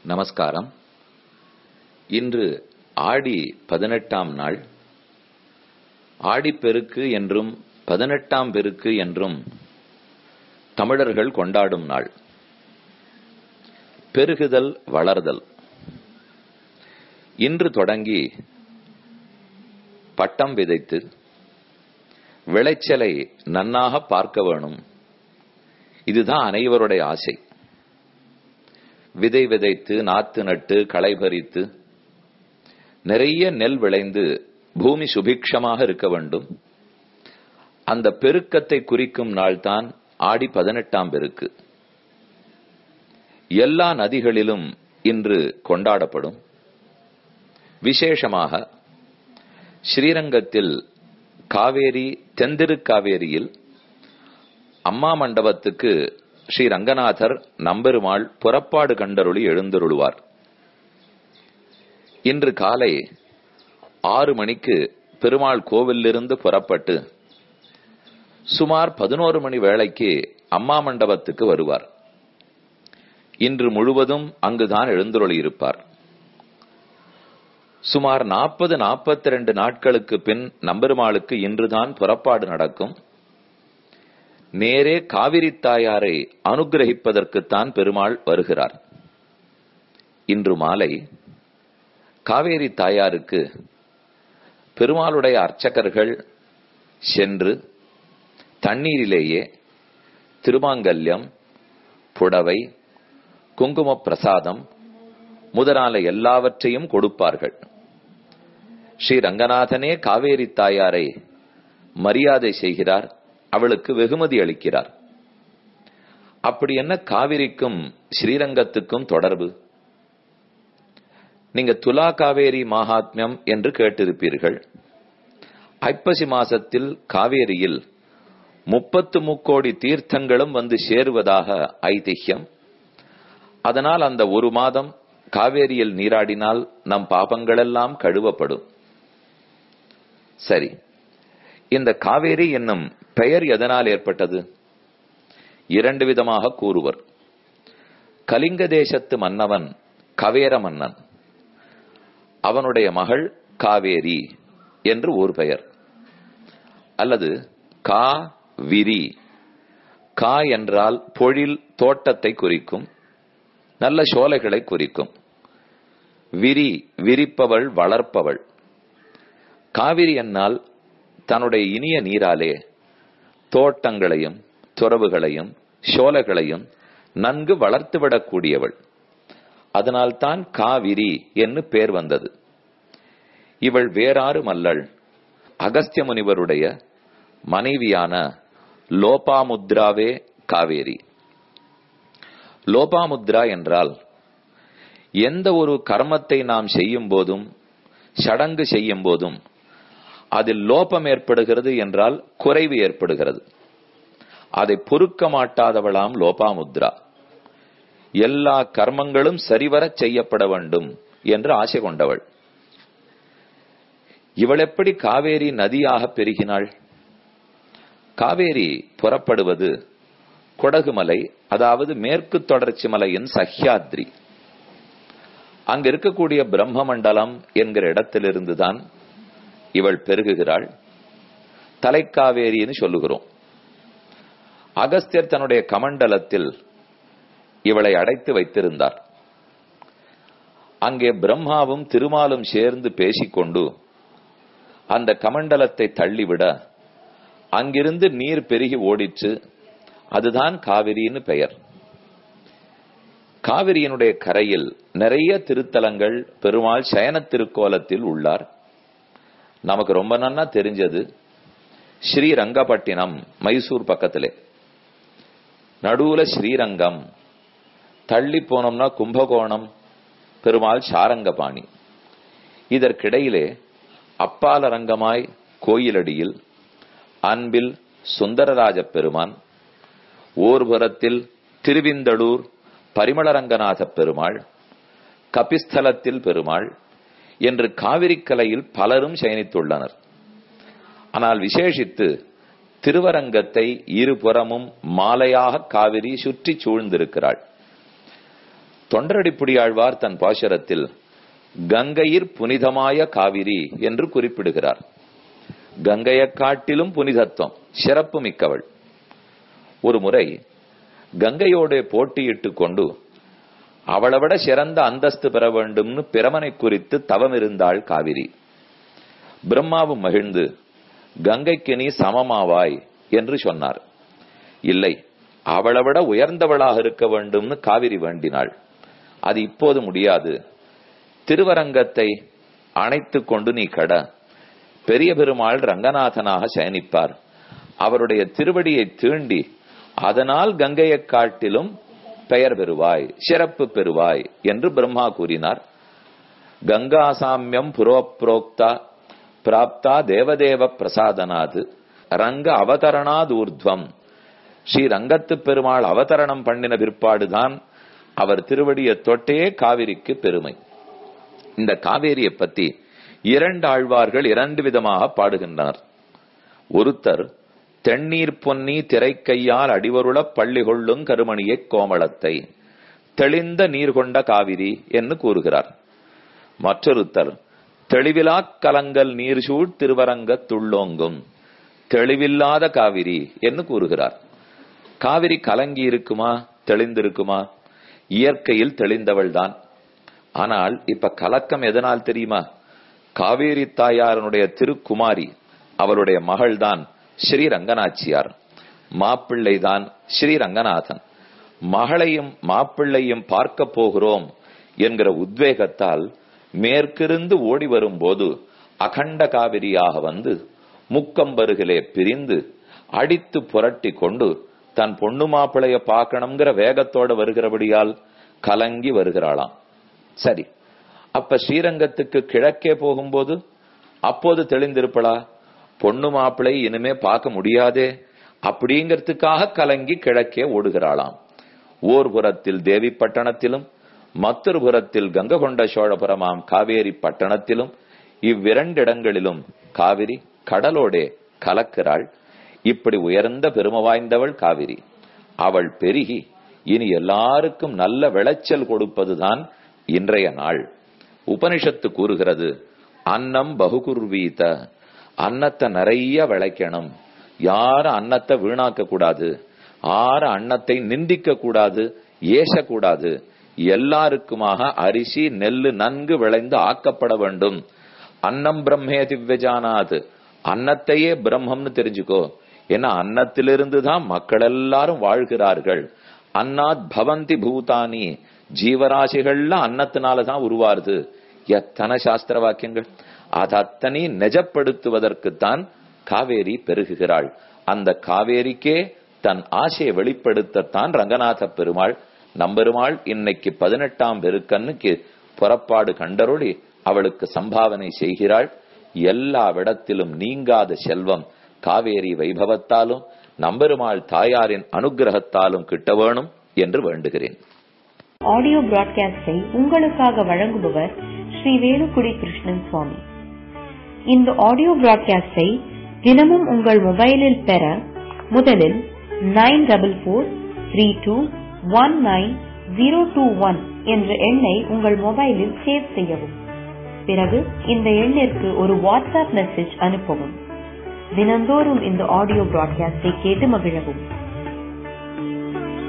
நமஸ்காரம் இன்று ஆடி பதினெட்டாம் நாள் ஆடிப்பெருக்கு என்றும் பதினெட்டாம் பெருக்கு என்றும் தமிழர்கள் கொண்டாடும் நாள் பெருகுதல் வளர்தல் இன்று தொடங்கி பட்டம் விதைத்து விளைச்சலை நன்னாக பார்க்க வேணும் இதுதான் அனைவருடைய ஆசை விதை விதைத்து நாத்து நட்டு களை பறித்து நிறைய நெல் விளைந்து பூமி சுபிக்ஷமாக இருக்க வேண்டும் அந்த பெருக்கத்தை குறிக்கும் நாள்தான் ஆடி பதினெட்டாம் பெருக்கு எல்லா நதிகளிலும் இன்று கொண்டாடப்படும் விசேஷமாக ஸ்ரீரங்கத்தில் காவேரி தென்திருக்காவேரியில் அம்மா மண்டபத்துக்கு ஸ்ரீ ரங்கநாதர் நம்பெருமாள் புறப்பாடு கண்டருளி எழுந்தருளுவார் இன்று காலை ஆறு மணிக்கு பெருமாள் கோவிலிருந்து புறப்பட்டு சுமார் பதினோரு மணி வேளைக்கு அம்மா மண்டபத்துக்கு வருவார் இன்று முழுவதும் அங்குதான் எழுந்தருளி இருப்பார் சுமார் நாற்பது நாற்பத்தி ரெண்டு நாட்களுக்கு பின் நம்பெருமாளுக்கு இன்றுதான் புறப்பாடு நடக்கும் நேரே காவிரி தாயாரை அனுகிரகிப்பதற்குத்தான் பெருமாள் வருகிறார் இன்று மாலை காவேரி தாயாருக்கு பெருமாளுடைய அர்ச்சகர்கள் சென்று தண்ணீரிலேயே திருமாங்கல்யம் புடவை குங்கும பிரசாதம் முதலான எல்லாவற்றையும் கொடுப்பார்கள் ஸ்ரீ ரங்கநாதனே காவேரி தாயாரை மரியாதை செய்கிறார் அவளுக்கு வெகுமதி அளிக்கிறார் அப்படி என்ன காவிரிக்கும் ஸ்ரீரங்கத்துக்கும் தொடர்பு நீங்க துலா காவேரி மகாத்மியம் என்று கேட்டிருப்பீர்கள் ஐப்பசி மாசத்தில் காவேரியில் முப்பத்து முக்கோடி தீர்த்தங்களும் வந்து சேருவதாக ஐதிஹ்யம் அதனால் அந்த ஒரு மாதம் காவேரியில் நீராடினால் நம் பாபங்களெல்லாம் கழுவப்படும் சரி இந்த காவேரி என்னும் பெயர் எதனால் ஏற்பட்டது இரண்டு விதமாக கூறுவர் கலிங்க தேசத்து மன்னவன் கவேர மன்னன் அவனுடைய மகள் காவேரி என்று ஒரு பெயர் அல்லது கா விரி கா என்றால் பொழில் தோட்டத்தை குறிக்கும் நல்ல சோலைகளை குறிக்கும் விரி விரிப்பவள் வளர்ப்பவள் காவிரி என்னால் தன்னுடைய இனிய நீராலே தோட்டங்களையும் துறவுகளையும் சோலைகளையும் நன்கு வளர்த்துவிடக்கூடியவள் அதனால்தான் காவிரி என்று பேர் வந்தது இவள் வேறாரும் அல்லள் அகஸ்திய முனிவருடைய மனைவியான லோபாமுத்ராவே காவேரி லோபாமுத்ரா என்றால் எந்த ஒரு கர்மத்தை நாம் செய்யும் போதும் சடங்கு செய்யும் போதும் அதில் லோபம் ஏற்படுகிறது என்றால் குறைவு ஏற்படுகிறது அதை பொறுக்க மாட்டாதவளாம் லோபாமுத்ரா எல்லா கர்மங்களும் சரிவரச் செய்யப்பட வேண்டும் என்று ஆசை கொண்டவள் இவள் எப்படி காவேரி நதியாக பெருகினாள் காவேரி புறப்படுவது கொடகுமலை அதாவது மேற்கு தொடர்ச்சி மலையின் சஹ்யாத்ரி அங்க இருக்கக்கூடிய பிரம்ம மண்டலம் என்கிற இடத்திலிருந்துதான் இவள் பெருகுகிறாள் தலைக்காவேரின்னு சொல்லுகிறோம் அகஸ்தியர் தன்னுடைய கமண்டலத்தில் இவளை அடைத்து வைத்திருந்தார் அங்கே பிரம்மாவும் திருமாலும் சேர்ந்து பேசிக்கொண்டு அந்த கமண்டலத்தை தள்ளிவிட அங்கிருந்து நீர் பெருகி ஓடிச்சு அதுதான் காவிரின்னு பெயர் காவிரியினுடைய கரையில் நிறைய திருத்தலங்கள் பெருமாள் சயன திருக்கோலத்தில் உள்ளார் நமக்கு ரொம்ப நன்னா தெரிஞ்சது ஸ்ரீரங்கப்பட்டினம் மைசூர் பக்கத்திலே நடுவுல ஸ்ரீரங்கம் தள்ளி போனோம்னா கும்பகோணம் பெருமாள் சாரங்கபாணி இதற்கிடையிலே அப்பாலரங்கமாய் கோயிலடியில் அன்பில் சுந்தரராஜ பெருமான் ஓர்புறத்தில் திருவிந்தளூர் பரிமளரங்கநாத பெருமாள் கபிஸ்தலத்தில் பெருமாள் என்று காவிரிக்கலையில் பலரும் சயனித்துள்ளனர் ஆனால் விசேஷித்து திருவரங்கத்தை இருபுறமும் மாலையாக காவிரி சுற்றி சூழ்ந்திருக்கிறாள் தொண்டரடிப்புடியாழ்வார் தன் பாசுரத்தில் கங்கையிற் புனிதமாய காவிரி என்று குறிப்பிடுகிறார் கங்கையைக் காட்டிலும் புனிதத்துவம் சிறப்பு மிக்கவள் ஒரு முறை கங்கையோட போட்டியிட்டு கொண்டு அவளை விட சிறந்த அந்தஸ்து பெற வேண்டும்னு பிரமனை குறித்து தவம் இருந்தாள் காவிரி பிரம்மாவும் மகிழ்ந்து கங்கைக்கு நீ சமமாவாய் என்று சொன்னார் இல்லை அவளை விட உயர்ந்தவளாக இருக்க வேண்டும்னு காவிரி வேண்டினாள் அது இப்போது முடியாது திருவரங்கத்தை அணைத்துக் கொண்டு நீ கட பெரிய பெருமாள் ரங்கநாதனாக சயனிப்பார் அவருடைய திருவடியை தீண்டி அதனால் கங்கையைக் காட்டிலும் பெயர் பெறுவாய் சிறப்பு பெறுவாய் என்று பிரம்மா கூறினார் கங்காசாமியம் புரோப்ரோக்தா பிராப்தா தேவதேவ பிரசாதனாது ரங்க அவதரணாதூர்துவம் ஸ்ரீ ரங்கத்து பெருமாள் அவதரணம் பண்ணின பிற்பாடுதான் அவர் திருவடியை தொட்டே காவிரிக்கு பெருமை இந்த காவேரியை பத்தி இரண்டு ஆழ்வார்கள் இரண்டு விதமாக பாடுகின்றனர் ஒருத்தர் தென்னீர் பொன்னி திரைக்கையால் அடிவருள பள்ளி கொள்ளும் கருமணியை கோமளத்தை தெளிந்த நீர் கொண்ட காவிரி என்று கூறுகிறார் மற்றொருத்தர் தெளிவிலா கலங்கல் நீர்சூழ் திருவரங்க துள்ளோங்கும் தெளிவில்லாத காவிரி என்று கூறுகிறார் காவிரி கலங்கி இருக்குமா தெளிந்திருக்குமா இயற்கையில் தெளிந்தவள் தான் ஆனால் இப்ப கலக்கம் எதனால் தெரியுமா காவேரி தாயாரனுடைய திருக்குமாரி அவருடைய மகள்தான் ஸ்ரீ ரங்கநாச்சியார் மாப்பிள்ளை தான் ஸ்ரீ ரங்கநாதன் மகளையும் மாப்பிள்ளையும் பார்க்க போகிறோம் என்கிற உத்வேகத்தால் மேற்கிருந்து ஓடி வரும்போது அகண்ட காவிரியாக வந்து முக்கம்பருகிலே பிரிந்து அடித்து புரட்டி கொண்டு தன் பொண்ணு மாப்பிளைய பார்க்கணுங்கிற வேகத்தோட வருகிறபடியால் கலங்கி வருகிறாளாம் சரி அப்ப ஸ்ரீரங்கத்துக்கு கிழக்கே போகும்போது அப்போது தெளிந்திருப்பளா பொண்ணு மாப்பிளை இனிமே பார்க்க முடியாதே அப்படிங்கிறதுக்காக கலங்கி கிழக்கே ஓடுகிறாளாம் ஓர் புறத்தில் தேவி பட்டணத்திலும் மற்றொரு புறத்தில் கங்ககொண்ட சோழபுரமாம் காவேரி பட்டணத்திலும் இவ்விரண்டிடங்களிலும் காவிரி கடலோடே கலக்கிறாள் இப்படி உயர்ந்த பெருமை வாய்ந்தவள் காவிரி அவள் பெருகி இனி எல்லாருக்கும் நல்ல விளைச்சல் கொடுப்பதுதான் இன்றைய நாள் உபனிஷத்து கூறுகிறது அன்னம் பகுகுர்வீத அன்னத்தை நிறைய விளைக்கணும் யாரும் அன்னத்தை வீணாக்க கூடாது யாரும் அன்னத்தை நிந்திக்க கூடாது ஏசக்கூடாது எல்லாருக்குமாக அரிசி நெல்லு நன்கு விளைந்து ஆக்கப்பட வேண்டும் அன்னம் பிரம்மே திவ்யஜானாது அன்னத்தையே பிரம்மம்னு தெரிஞ்சுக்கோ ஏன்னா அன்னத்திலிருந்து தான் மக்கள் எல்லாரும் வாழ்கிறார்கள் அன்னாத் பவந்தி பூதானி ஜீவராசிகள்லாம் அன்னத்தினால தான் உருவாருது எத்தனை சாஸ்திர வாக்கியங்கள் அது அத்தனை நிஜப்படுத்துவதற்குத்தான் காவேரி பெருகுகிறாள் அந்த காவேரிக்கே தன் ஆசையை வெளிப்படுத்தத்தான் ரங்கநாத பெருமாள் நம்பெருமாள் இன்னைக்கு பதினெட்டாம் பெருக்கன்னுக்கு புறப்பாடு கண்டருளி அவளுக்கு சம்பாவனை செய்கிறாள் எல்லா விடத்திலும் நீங்காத செல்வம் காவேரி வைபவத்தாலும் நம்பெருமாள் தாயாரின் அனுகிரகத்தாலும் கிட்ட வேணும் என்று வேண்டுகிறேன் ஆடியோ பிராட்காஸ்டை உங்களுக்காக வழங்குபவர் ஸ்ரீ வேலுக்குடி கிருஷ்ணன் சுவாமி இந்த ஆடியோ பிராட்காஸ்டை தினமும் உங்கள் மொபைலில் பெற முதலில் nine double four three two one nine zero two one என்ற எண்ணை உங்கள் மொபைலில் சேவ் செய்யவும் பிறகு இந்த எண்ணிற்கு ஒரு வாட்ஸ்அப் மெசேஜ் அனுப்பவும் தினந்தோறும் இந்த ஆடியோ பிராட்காஸ்டை கேட்டு மகிழவும்